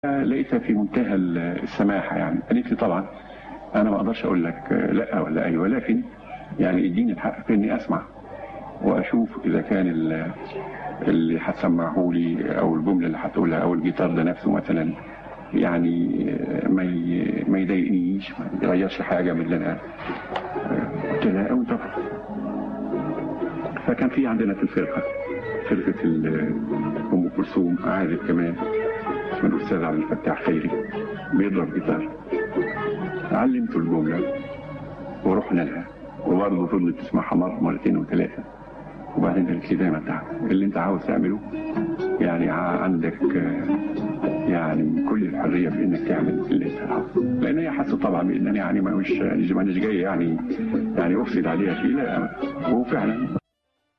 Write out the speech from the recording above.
لقيتها في منتهى السماحة يعني قالت لي طبعا أنا ما أقدرش أقول لك لا ولا أيوة لكن يعني اديني الحق في إني أسمع وأشوف إذا كان ال- اللي هتسمعه لي أو الجملة اللي هتقولها أو الجيتار ده نفسه مثلا يعني ما ي- ما يضايقنيش ما يغيرش حاجة من اللي أنا قلت لها أوي طبعا فكان في عندنا في الفرقة فرقة ال- أم كلثوم عازف كمان اسمه الأستاذ عبد الفتاح خيري بيضرب جيتار علمته الجملة ورحنا لها وبرضه فضلت تسمعها مرة مرتين وثلاثة وبعدين قالت لي زي ما انت عاوز اللي انت عاوز تعمله يعني ع- عندك آه، يعني كل الحرية في انك تعمل اللي انت عاوزه لان هي حاسة طبعا بان انا يعني ما مش مانيش جاي يعني يعني افسد عليها شيء لا وفعلا